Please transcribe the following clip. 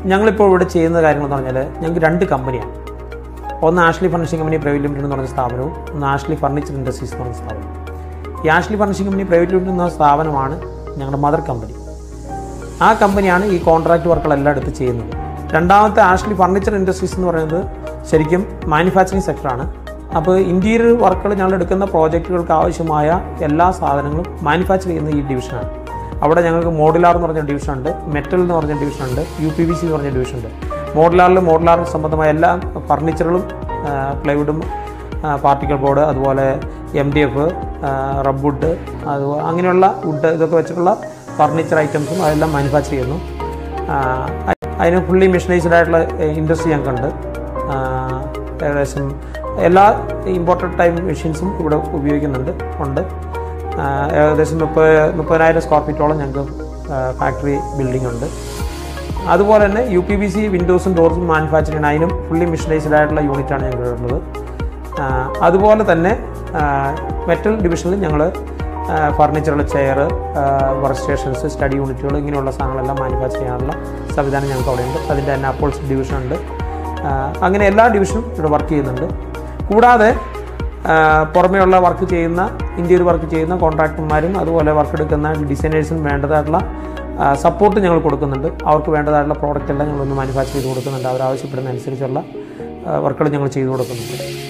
ഞങ്ങളിപ്പോൾ ഇവിടെ ചെയ്യുന്ന കാര്യങ്ങളെന്ന് പറഞ്ഞാൽ ഞങ്ങൾക്ക് രണ്ട് കമ്പനിയാണ് ഒന്ന് Ashley furnishing company private limited എന്ന് പറഞ്ഞ സ്ഥാപനവും ഒന്ന് ആഷ്ലി ഫർണിച്ചർ ഇൻഡസ്ട്രീസ് എന്ന് പറഞ്ഞ സ്ഥാപനം ഈ Ashley furnishing company private limited എന്ന സ്ഥാപനമാണ് ഞങ്ങളുടെ മദർ കമ്പനി ആ കമ്പനിയാണ് ഈ കോൺട്രാക്ട് വർക്കുകളെല്ലാം എടുത്ത് ചെയ്യുന്നത് രണ്ടാമത്തെ ആഷ്ലി ഫർണിച്ചർ ഇൻഡസ്ട്രീസ് എന്ന് പറയുന്നത് ശരിക്കും മാനുഫാക്ചറിങ് സെക്ടറാണ് അപ്പോൾ ഇൻറ്റീരിയർ വർക്കുകൾ ഞങ്ങൾ എടുക്കുന്ന പ്രോജക്റ്റുകൾക്ക് ആവശ്യമായ എല്ലാ സാധനങ്ങളും മാനുഫാക്ചർ ചെയ്യുന്ന ഈ ഡിവിഷനാണ് അവിടെ ഞങ്ങൾക്ക് മോഡുലാർ എന്ന് പറഞ്ഞ ഡിവിഷൻ ഉണ്ട് മെറ്റൽ എന്ന് പറഞ്ഞ ഡിവിഷൻ ഉണ്ട് യു പി വി സി എന്ന് പറഞ്ഞ ഡിവിഷൻ ഉണ്ട് മോഡുലാറിൽ മോഡുലാർ സംബന്ധമായ എല്ലാ ഫർണിച്ചറുകളും പ്ലൈവുഡും പാർട്ടിക്കൽ ബോർഡ് അതുപോലെ എം ഡി എഫ് റബ്വുഡ് അതുപോലെ അങ്ങനെയുള്ള വുഡ് ഇതൊക്കെ വെച്ചിട്ടുള്ള ഫർണിച്ചർ ഐറ്റംസും അതെല്ലാം മാനുഫാക്ചർ ചെയ്യുന്നു ആ, അ- അതിന് ഫുള്ളി മെഷീനൈസ്ഡ് ആയിട്ടുള്ള ഇൻഡസ്ട്രി ഞങ്ങൾക്കുണ്ട് ആ, ഏകദേശം എല്ലാ ഇമ്പോർട്ടൻ്റ് ടൈം മെഷീൻസും ഇവിടെ ഉപയോഗിക്കുന്നുണ്ട് ഉണ്ട് ആ, ഏകദേശം മുപ്പത് മുപ്പതിനായിരം സ്ക്വയർ ഫീറ്റോളം ഞങ്ങൾക്ക് ഫാക്ടറി ബിൽഡിംഗ് ഉണ്ട് അതുപോലെ തന്നെ യു പി ബി സി വിൻഡോസും ഡോർസും മാനുഫാക്ചർ ചെയ്യുന്ന അതിനും ഫുള്ളി മെഷീനൈസ്ഡ് ആയിട്ടുള്ള യൂണിറ്റാണ് ഞങ്ങൾ ഉള്ളത് ആ, അതുപോലെ തന്നെ മെറ്റൽ ഡിവിഷനിൽ ഞങ്ങൾ ഫർണിച്ചറുകൾ ചെയർ വർക്ക് സ്റ്റേഷൻസ് സ്റ്റഡി യൂണിറ്റുകൾ ഇങ്ങനെയുള്ള സാധനങ്ങളെല്ലാം മാനുഫാക്ചർ ചെയ്യാനുള്ള സംവിധാനം ഞങ്ങൾക്ക് അവിടെയുണ്ട് അതിൻ്റെ തന്നെ അപ്പോൾസ് ഡിവിഷൻ ഉണ്ട് ആ, അങ്ങനെ എല്ലാ ഡിവിഷനും ഇവിടെ വർക്ക് ചെയ്യുന്നുണ്ട് കൂടാതെ ആ, പുറമേയുള്ള വർക്ക് ചെയ്യുന്ന ഇന്ത്യയിൽ വർക്ക് ചെയ്യുന്ന കോൺട്രാക്ടർമാരും അതുപോലെ വർക്ക് എടുക്കുന്ന ഡിസൈനേഴ്സിനും വേണ്ടതായിട്ടുള്ള സപ്പോർട്ട് ഞങ്ങൾ കൊടുക്കുന്നുണ്ട് അവർക്ക് വേണ്ടതായിട്ടുള്ള പ്രോഡക്റ്റ് എല്ലാം ഞങ്ങളൊന്ന് മാനുഫാക്ചർ ചെയ്ത് കൊടുക്കുന്നുണ്ട് അവർ ആവശ്യപ്പെടുന്ന അനുസരിച്ചുള്ള വർക്കുകൾ ഞങ്ങൾ ചെയ്തു കൊടുക്കുന്നുണ്ട്